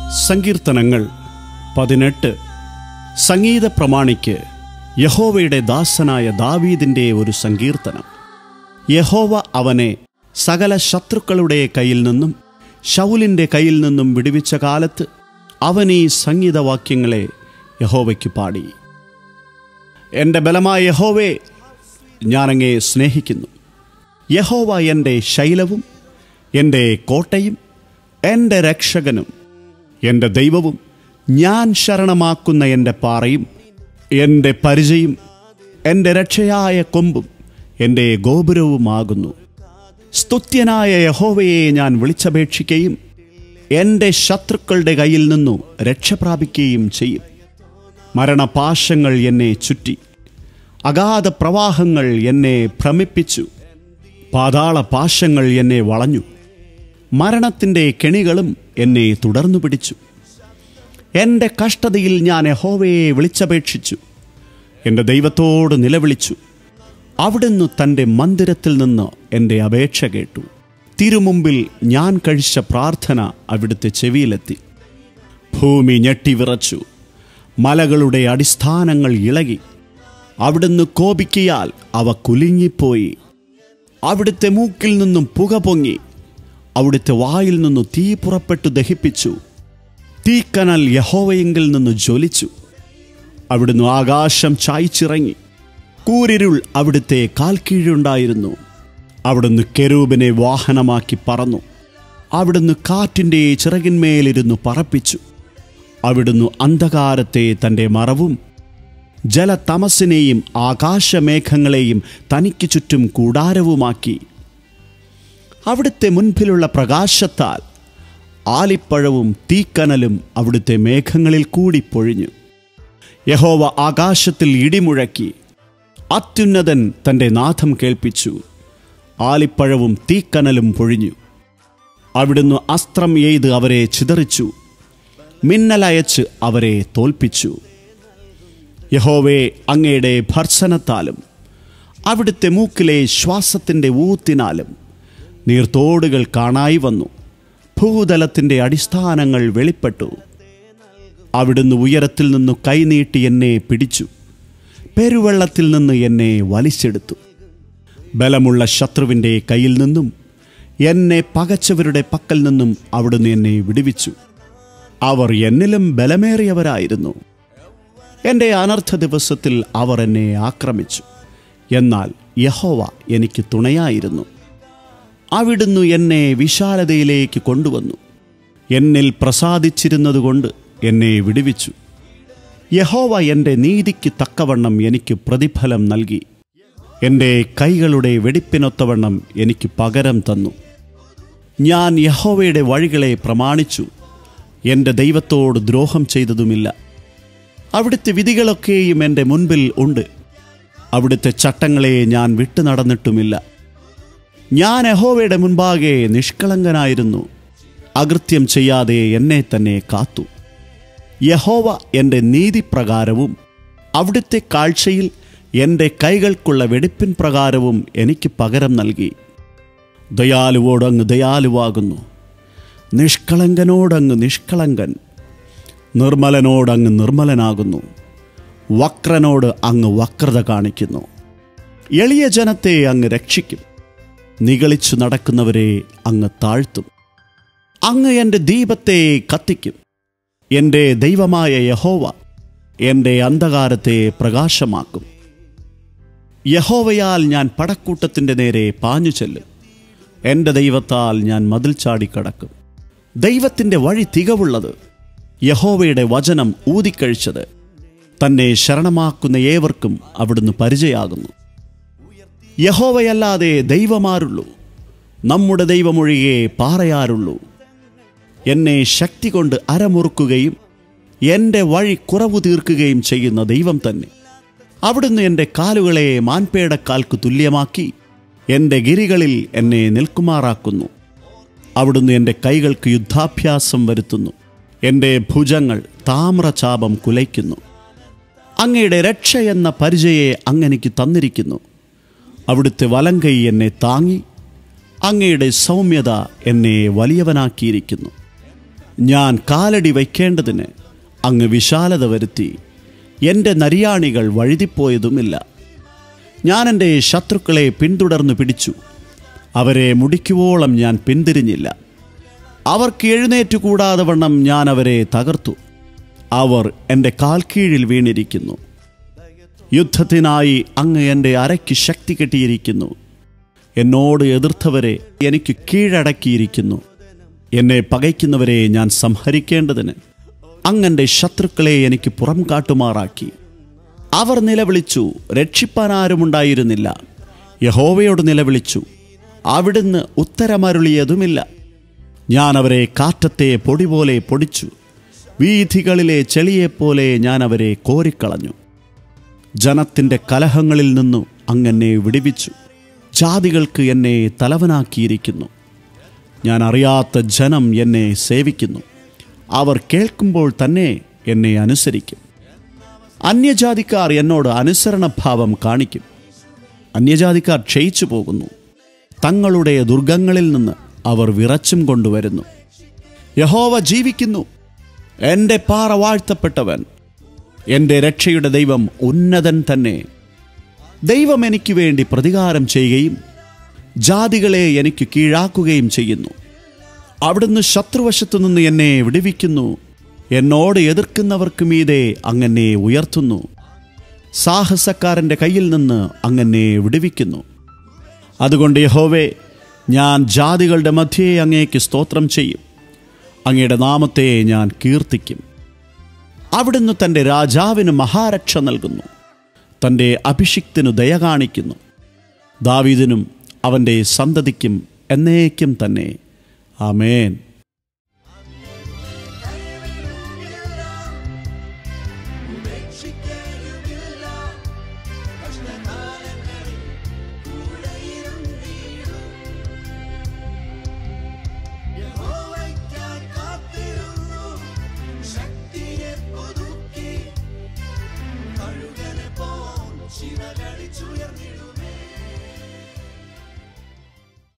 സങ്കീർത്തനങ്ങൾ പതിനെട്ട് സംഗീത പ്രമാണിക്ക് യഹോവയുടെ ദാസനായ ദാവീദിന്റെ ഒരു സങ്കീർത്തനം യഹോവ അവനെ സകല ശത്രുക്കളുടെ കയ്യിൽ നിന്നും ശൗലിൻ്റെ കയ്യിൽ നിന്നും വിടുവിച്ച കാലത്ത് അവൻ ഈ സംഗീതവാക്യങ്ങളെ യഹോവയ്ക്ക് പാടി എൻ്റെ ബലമായ യഹോവേ ഞാനങ്ങേ സ്നേഹിക്കുന്നു യഹോവ എൻ്റെ ശൈലവും എൻ്റെ കോട്ടയും എൻ്റെ രക്ഷകനും എൻ്റെ ദൈവവും ഞാൻ ശരണമാക്കുന്ന എൻ്റെ പാറയും എൻ്റെ പരിചയും എൻ്റെ രക്ഷയായ കൊമ്പും എൻ്റെ ഗോപുരവുമാകുന്നു സ്തുത്യനായ യഹോവയെ ഞാൻ വിളിച്ചപേക്ഷിക്കുകയും എൻ്റെ ശത്രുക്കളുടെ കയ്യിൽ നിന്നു രക്ഷ പ്രാപിക്കുകയും ചെയ്യും മരണപാശങ്ങൾ എന്നെ ചുറ്റി അഗാധ പ്രവാഹങ്ങൾ എന്നെ ഭ്രമിപ്പിച്ചു പാതാള പാശങ്ങൾ എന്നെ വളഞ്ഞു മരണത്തിൻ്റെ കെണികളും എന്നെ തുടർന്നു പിടിച്ചു എൻ്റെ കഷ്ടതയിൽ ഞാൻ യഹോവയെ വിളിച്ചപേക്ഷിച്ചു എൻ്റെ ദൈവത്തോട് നിലവിളിച്ചു അവിടുന്ന് തൻ്റെ മന്ദിരത്തിൽ നിന്ന് എൻ്റെ അപേക്ഷ കേട്ടു തിരുമുമ്പിൽ ഞാൻ കഴിച്ച പ്രാർത്ഥന അവിടുത്തെ ചെവിയിലെത്തി ഭൂമി ഞെട്ടിവിറച്ചു മലകളുടെ അടിസ്ഥാനങ്ങൾ ഇളകി അവിടുന്ന് കോപിക്കിയാൽ അവ കുലുങ്ങിപ്പോയി അവിടുത്തെ മൂക്കിൽ നിന്നും പുക പൊങ്ങി അവിടുത്തെ വായിൽ നിന്നു തീ പുറപ്പെട്ടു ദഹിപ്പിച്ചു തീക്കനൽ യഹോവയെങ്കിൽ നിന്ന് ജ്വലിച്ചു അവിടുന്ന് ആകാശം ചായ്ച്ചിറങ്ങി കൂരിരുൾ അവിടുത്തെ കാൽക്കീഴുണ്ടായിരുന്നു അവിടുന്ന് കെരൂബിനെ വാഹനമാക്കി പറന്നു അവിടുന്ന് കാറ്റിൻ്റെ ചിറകിന്മേലിരുന്നു പറപ്പിച്ചു അവിടുന്ന് അന്ധകാരത്തെ തൻ്റെ മറവും ജലതമസിനെയും ആകാശമേഘങ്ങളെയും തനിക്ക് ചുറ്റും കൂടാരവുമാക്കി അവിടുത്തെ മുൻപിലുള്ള പ്രകാശത്താൽ ആലിപ്പഴവും തീക്കനലും അവിടുത്തെ മേഘങ്ങളിൽ കൂടി പൊഴിഞ്ഞു യഹോവ ആകാശത്തിൽ ഇടിമുഴക്കി അത്യുന്നതൻ തൻ്റെ നാഥം കേൾപ്പിച്ചു ആലിപ്പഴവും തീക്കനലും പൊഴിഞ്ഞു അവിടുന്ന് അസ്ത്രം എയ്ത് അവരെ ചിതറിച്ചു മിന്നലയച്ച് അവരെ തോൽപ്പിച്ചു യഹോവേ അങ്ങയുടെ ഭർസനത്താലും അവിടുത്തെ മൂക്കിലെ ശ്വാസത്തിൻ്റെ ഊത്തിനാലും നീർത്തോടുകൾ കാണായി വന്നു ഭൂതലത്തിൻ്റെ അടിസ്ഥാനങ്ങൾ വെളിപ്പെട്ടു അവിടുന്ന് ഉയരത്തിൽ നിന്നു കൈനീട്ടി എന്നെ പിടിച്ചു പെരുവെള്ളത്തിൽ നിന്ന് എന്നെ വലിച്ചെടുത്തു ബലമുള്ള ശത്രുവിൻ്റെ കയ്യിൽ നിന്നും എന്നെ പകച്ചവരുടെ പക്കൽ നിന്നും അവിടുന്ന് എന്നെ വിടുവിച്ചു അവർ എന്നിലും ബലമേറിയവരായിരുന്നു എൻ്റെ അനർത്ഥ ദിവസത്തിൽ അവർ എന്നെ ആക്രമിച്ചു എന്നാൽ യഹോവ എനിക്ക് തുണയായിരുന്നു അവിടുന്ന് എന്നെ വിശാലതയിലേക്ക് കൊണ്ടുവന്നു എന്നിൽ പ്രസാദിച്ചിരുന്നതുകൊണ്ട് എന്നെ വിടുവിച്ചു യഹോവ എൻ്റെ നീതിക്ക് തക്കവണ്ണം എനിക്ക് പ്രതിഫലം നൽകി എൻ്റെ കൈകളുടെ വെടിപ്പിനൊത്തവണ്ണം എനിക്ക് പകരം തന്നു ഞാൻ യഹോവയുടെ വഴികളെ പ്രമാണിച്ചു എൻ്റെ ദൈവത്തോട് ദ്രോഹം ചെയ്തതുമില്ല അവിടുത്തെ വിധികളൊക്കെയും എൻ്റെ മുൻപിൽ ഉണ്ട് അവിടുത്തെ ചട്ടങ്ങളെ ഞാൻ വിട്ടു നടന്നിട്ടുമില്ല ഞാൻ യഹോവയുടെ മുൻപാകെ നിഷ്കളങ്കനായിരുന്നു അകൃത്യം ചെയ്യാതെ എന്നെ തന്നെ കാത്തു യഹോവ എൻ്റെ നീതിപ്രകാരവും അവിടുത്തെ കാഴ്ചയിൽ എൻ്റെ കൈകൾക്കുള്ള വെടിപ്പിൻ പ്രകാരവും എനിക്ക് പകരം നൽകി ദയാലുവോടങ്ങ് ദയാലുവാകുന്നു നിഷ്കളങ്കനോടങ്ങ് നിഷ്കളങ്കൻ നിർമ്മലനോടങ്ങ് നിർമ്മലനാകുന്നു വക്രനോട് അങ്ങ് വക്രത കാണിക്കുന്നു എളിയ ജനത്തെ അങ്ങ് രക്ഷിക്കും നിഗളിച്ചു നടക്കുന്നവരെ അങ്ങ് താഴ്ത്തും അങ്ങ് എൻ്റെ ദീപത്തെ കത്തിക്കും എൻ്റെ ദൈവമായ യഹോവ എൻ്റെ അന്ധകാരത്തെ പ്രകാശമാക്കും യഹോവയാൽ ഞാൻ പടക്കൂട്ടത്തിൻ്റെ നേരെ പാഞ്ഞു ചെല്ലും എൻ്റെ ദൈവത്താൽ ഞാൻ മതിൽ ചാടിക്കടക്കും ദൈവത്തിൻ്റെ വഴി തികവുള്ളത് യഹോവയുടെ വചനം ഊതിക്കഴിച്ചത് തന്നെ ശരണമാക്കുന്ന ഏവർക്കും അവിടുന്ന് പരിചയാകുന്നു യഹോവയല്ലാതെ ദൈവമാരുള്ളൂ നമ്മുടെ ദൈവമൊഴികെ പാറയാരുള്ളൂ എന്നെ ശക്തി കൊണ്ട് അരമുറുക്കുകയും എൻ്റെ വഴി കുറവു തീർക്കുകയും ചെയ്യുന്ന ദൈവം തന്നെ അവിടുന്ന് എൻ്റെ കാലുകളെ മാൻപേടക്കാൽക്ക് തുല്യമാക്കി എൻ്റെ ഗിരികളിൽ എന്നെ നിൽക്കുമാറാക്കുന്നു അവിടുന്ന് എൻ്റെ കൈകൾക്ക് യുദ്ധാഭ്യാസം വരുത്തുന്നു എൻ്റെ ഭുജങ്ങൾ താമ്രചാപം കുലയ്ക്കുന്നു അങ്ങയുടെ രക്ഷ എന്ന പരിചയെ അങ്ങെനിക്ക് തന്നിരിക്കുന്നു അവിടുത്തെ വലങ്കൈ എന്നെ താങ്ങി അങ്ങയുടെ സൗമ്യത എന്നെ വലിയവനാക്കിയിരിക്കുന്നു ഞാൻ കാലടി വയ്ക്കേണ്ടതിന് അങ്ങ് വിശാലത വരുത്തി എൻ്റെ നരിയാണികൾ വഴുതിപ്പോയതുമില്ല ഞാൻ എൻ്റെ ശത്രുക്കളെ പിന്തുടർന്നു പിടിച്ചു അവരെ മുടിക്കുവോളം ഞാൻ പിന്തിരിഞ്ഞില്ല അവർക്ക് എഴുന്നേറ്റുകൂടാതെ വണ്ണം ഞാൻ അവരെ തകർത്തു അവർ എൻ്റെ കാൽക്കീഴിൽ വീണിരിക്കുന്നു യുദ്ധത്തിനായി അങ്ങ് എൻ്റെ അരയ്ക്ക് ശക്തി കെട്ടിയിരിക്കുന്നു എന്നോട് എതിർത്തവരെ എനിക്ക് കീഴടക്കിയിരിക്കുന്നു എന്നെ പകയ്ക്കുന്നവരെ ഞാൻ സംഹരിക്കേണ്ടതിന് അങ്ങൻ്റെ ശത്രുക്കളെ എനിക്ക് പുറം കാട്ടുമാറാക്കി അവർ നിലവിളിച്ചു രക്ഷിപ്പാൻ ആരുമുണ്ടായിരുന്നില്ല യഹോവയോട് നിലവിളിച്ചു അവിടുന്ന് ഉത്തരമരുളിയതുമില്ല ഞാൻ അവരെ കാറ്റത്തെ പൊടി പോലെ പൊടിച്ചു വീഥികളിലെ ചെളിയെപ്പോലെ ഞാൻ അവരെ കോരിക്കളഞ്ഞു ജനത്തിൻ്റെ കലഹങ്ങളിൽ നിന്നു അങ്ങനെ വിടിവിച്ചു ജാതികൾക്ക് എന്നെ തലവനാക്കിയിരിക്കുന്നു ഞാൻ അറിയാത്ത ജനം എന്നെ സേവിക്കുന്നു അവർ കേൾക്കുമ്പോൾ തന്നെ എന്നെ അനുസരിക്കും അന്യജാതിക്കാർ എന്നോട് അനുസരണഭാവം കാണിക്കും അന്യജാതിക്കാർ ക്ഷയിച്ചു പോകുന്നു തങ്ങളുടെ ദുർഗങ്ങളിൽ നിന്ന് അവർ വിറച്ചും കൊണ്ടുവരുന്നു യഹോവ ജീവിക്കുന്നു എൻ്റെ പാറ വാഴ്ത്തപ്പെട്ടവൻ എൻ്റെ രക്ഷയുടെ ദൈവം ഉന്നതൻ തന്നെ ദൈവം എനിക്ക് വേണ്ടി പ്രതികാരം ചെയ്യുകയും ജാതികളെ എനിക്ക് കീഴാക്കുകയും ചെയ്യുന്നു അവിടുന്ന് ശത്രുവശത്തു നിന്ന് എന്നെ വിടുവിക്കുന്നു എന്നോട് എതിർക്കുന്നവർക്ക് മീതെ അങ്ങനെ ഉയർത്തുന്നു സാഹസക്കാരൻ്റെ കയ്യിൽ നിന്ന് അങ്ങനെ വിടുവിക്കുന്നു അതുകൊണ്ട് യഹോവേ ഞാൻ ജാതികളുടെ മധ്യേ അങ്ങേക്ക് സ്തോത്രം ചെയ്യും അങ്ങയുടെ നാമത്തെ ഞാൻ കീർത്തിക്കും അവിടുന്ന് തൻ്റെ രാജാവിന് മഹാരക്ഷ നൽകുന്നു തൻ്റെ അഭിഷിക്തിനു ദയ കാണിക്കുന്നു ദാവീദിനും അവൻ്റെ സന്തതിക്കും എന്നേക്കും തന്നെ ആമേൻ